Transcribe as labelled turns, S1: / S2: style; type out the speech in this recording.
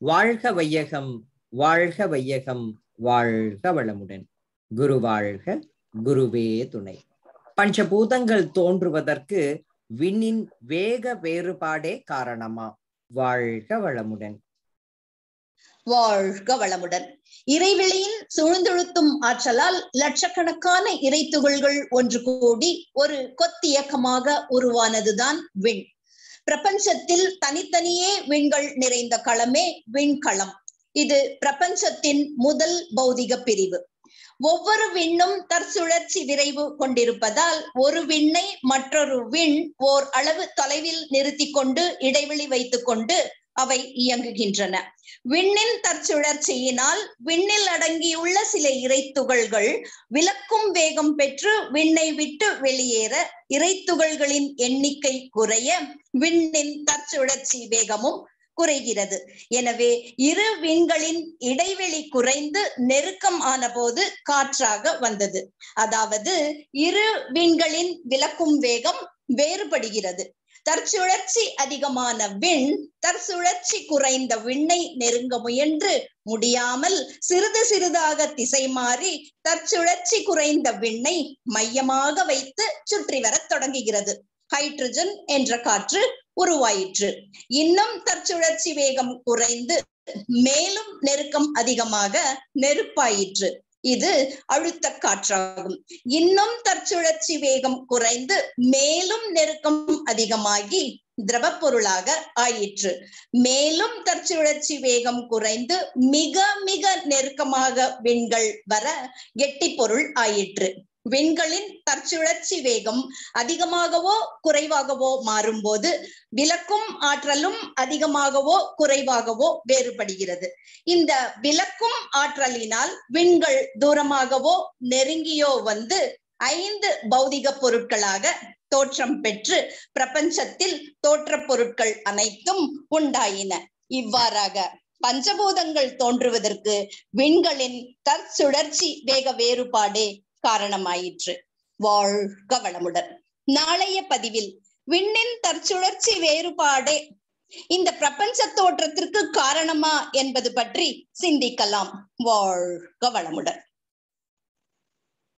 S1: வாழ்க வையகம் வாழ்க வையகம் வாழ்க வளமுடன் குரு வாழ்க குருவே துணை பஞ்சபூதங்கள் தோன்றுவதற்கு விண்ணின் வேக வேறுபாடே காரணமா வாழ்க வளமுடன்
S2: வாழ்க வளமுடன் இறைவெளியின் சூழ்ந்தெழுத்தும் ஆற்றலால் லட்சக்கணக்கான இறை துகள்கள் ஒன்று கூடி ஒரு கொத்தியக்கமாக உருவானதுதான் விண் பிரபஞ்சத்தில் தனித்தனியே விண்கள் நிறைந்த களமே விண்களம் இது பிரபஞ்சத்தின் முதல் பௌதிக பிரிவு ஒவ்வொரு விண்ணும் தற்சுழற்சி விரைவு கொண்டிருப்பதால் ஒரு விண்ணை மற்றொரு விண் ஓர் அளவு தொலைவில் நிறுத்தி கொண்டு இடைவெளி வைத்துக் கொண்டு அவை இயங்குகின்றன விண்ணின் தற்சுழற்சியினால் விண்ணில் அடங்கியுள்ள சில இறைத்துகள்கள் விலக்கும் வேகம் பெற்று விண்ணை விட்டு வெளியேற இறைத்துகள்களின் எண்ணிக்கை குறைய விண்ணின் தற்சுழற்சி வேகமும் குறைகிறது எனவே இரு விண்களின் இடைவெளி குறைந்து நெருக்கம் ஆன போது காற்றாக வந்தது அதாவது இரு விண்களின் விலக்கும் வேகம் வேறுபடுகிறது தற்சுழற்சி அதிகமான விண் தற்சுழற்சி குறைந்த விண்ணை நெருங்க முயன்று முடியாமல் சிறிது சிறிதாக திசை மாறி தற்சுழற்சி குறைந்த விண்ணை மையமாக வைத்து சுற்றி வரத் தொடங்குகிறது ஹைட்ரஜன் என்ற காற்று உருவாயிற்று இன்னும் தற்சுழற்சி வேகம் குறைந்து மேலும் நெருக்கம் அதிகமாக நெருப்பாயிற்று இது அழுத்த காற்றாகும் இன்னும் தற்சுழற்சி வேகம் குறைந்து மேலும் நெருக்கம் அதிகமாகி திரவ பொருளாக ஆயிற்று மேலும் தற்சுழற்சி வேகம் குறைந்து மிக மிக நெருக்கமாக விண்கள் வர கெட்டி பொருள் ஆயிற்று விண்களின் தற்சுழற்சி வேகம் அதிகமாகவோ குறைவாகவோ மாறும்போது விலக்கும் ஆற்றலும் அதிகமாகவோ குறைவாகவோ வேறுபடுகிறது இந்த விலக்கும் ஆற்றலினால் விண்கள் தூரமாகவோ நெருங்கியோ வந்து ஐந்து பௌதிக பொருட்களாக தோற்றம் பெற்று பிரபஞ்சத்தில் தோற்ற பொருட்கள் அனைத்தும் உண்டாயின இவ்வாறாக பஞ்சபூதங்கள் தோன்றுவதற்கு விண்களின் தற்சுழற்சி வேக வேறுபாடே காரணமாயிற்று வாழ்க வளமுடன் நாளைய பதிவில் விண்ணின் தற்சுழற்சி வேறுபாடே இந்த பிரபஞ்ச தோற்றத்திற்கு காரணமா என்பது பற்றி சிந்திக்கலாம் வாழ்க வளமுடன்